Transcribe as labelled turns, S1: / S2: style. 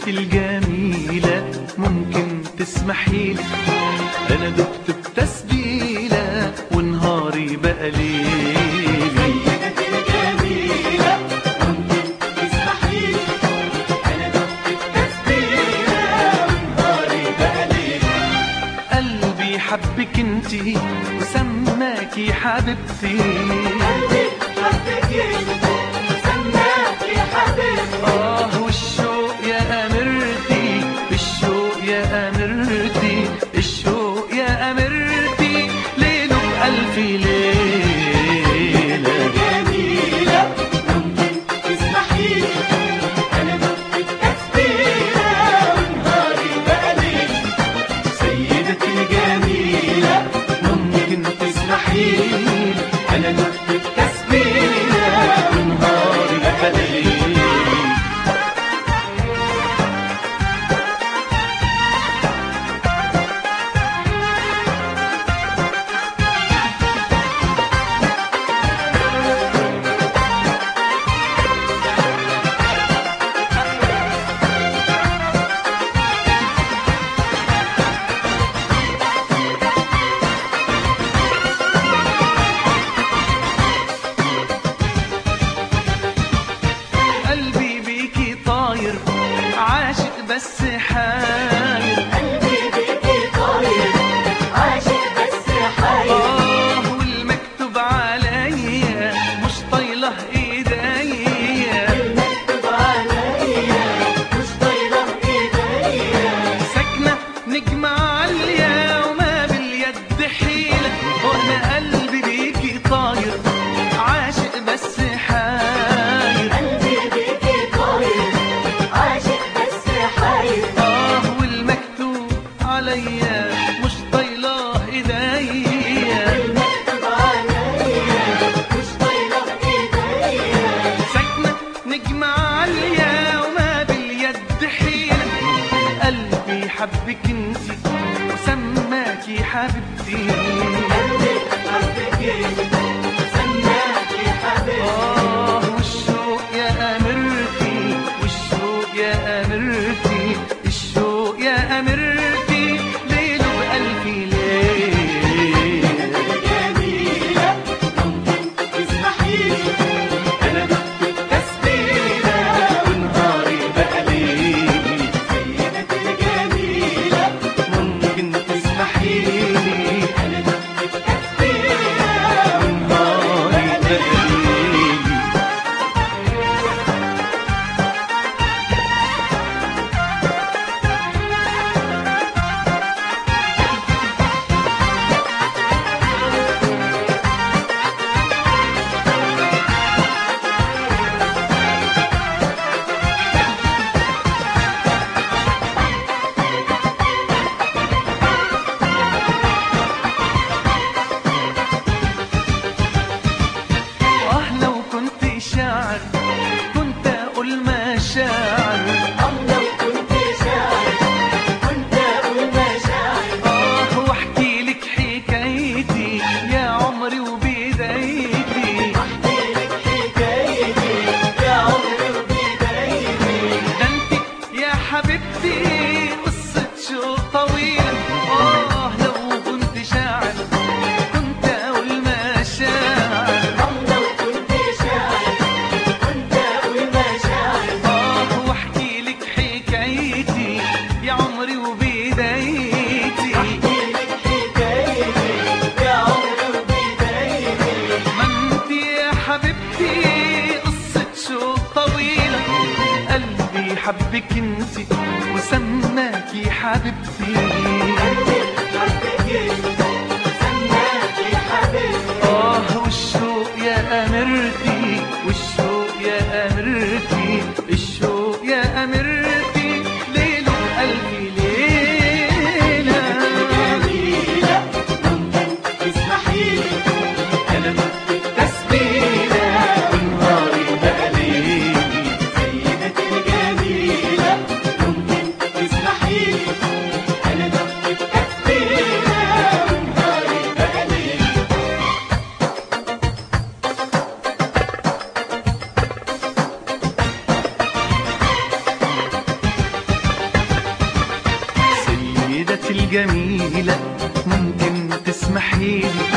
S1: سيدتي الجميلة ممكن تسمحي لي أنا دقت بتسبيلة ونهاري بقى ليلي
S2: سيدتي الجميلة ممكن تسمحي لي أنا دقت التسبيلة ونهاري بقى ليل
S1: قلبي حبك انتي وسماكي حبيبتي
S2: قلبي حبك انت سماكي حبيبتي
S1: آه والشوق يا أميرتي الشوق يا أميرتي الشوق يا أميرتي ليله بألف ليلة
S2: جميلة ممكن تسمحي لي أنا دقت التسبيلة ونهاري بقى ليل
S1: سيدتي الجميلة ممكن تسمحي لي أنا دقت التسبيلة ونهاري بقى ليلي قلبي بيكي طاير عاشق بس حاير
S2: قلبي بيكي طاير عاشق بس حاير
S1: آه والمكتوب عليا مش طايله ايديا
S2: المكتوب عليا مش طايلة ايديا
S1: ساكنه نجمه عاليه وما باليد حيله وانا قلبي بيكي طاير عاشق بس حاير
S2: قلبي بيكي طاير عاشق بس حاير
S1: آه والمكتوب عليا مش طايله ايديا
S2: المكتوب عليا مش طايلة ايديا
S1: ساكنة نجمة عالية وما باليد حيلة قلبي حبك انتي وسماكي حبيبتي
S2: قلبي حبك انت سماكي حبيبتي
S1: آه والشوق يا أميرتي والشوق يا أميرتي الشوق يا أميرتي ليله بألف ليلة
S2: جميلة ممكن تسمحي لي
S1: أنا دقت التسبيلة ونهاري بقى ليلي
S2: سيدتي الجميلة
S1: ممكن تسمحي لي
S2: أنا دقت التسبيلة
S1: نهاري بقى ليلي آه لو كنت شاعر كنت أقول مشاعر
S2: الله كنت شاعر كنت أقول مشاعر
S1: آه واحكي لك حكايتي يا عمري وبدايتي
S2: أحكي لك حكايتي يا عمري وبدايتي
S1: ده انت يا حبيبتي قصة شوق طويلة آه لو كنت شاعر كنت أقول مشاعر
S2: الله كنت شاعر كنت أقول مشاعر
S1: آه واحكي لك حكايتي يا عمري وبدايتي
S2: أحكي لك حكايتي يا عمري وبدايتي
S1: ما انت يا حبيبتي قصة شوق طويلة قلبي حبك انت وسماكي حبيبتي
S2: قلبي حبك انت سماكي حبيبتي
S1: آه والشوق يا أميرتي والشوق يا أميرتي الشوق يا أميرتي ليله بألف ليلة
S2: جميلة ممكن تسمحي لي
S1: أنا دقت التسبيلة ونهاري بقى ليلي
S2: سيدتي الجميلة ممكن تسمحي لي أنا
S1: لا ممكن تسمحيلي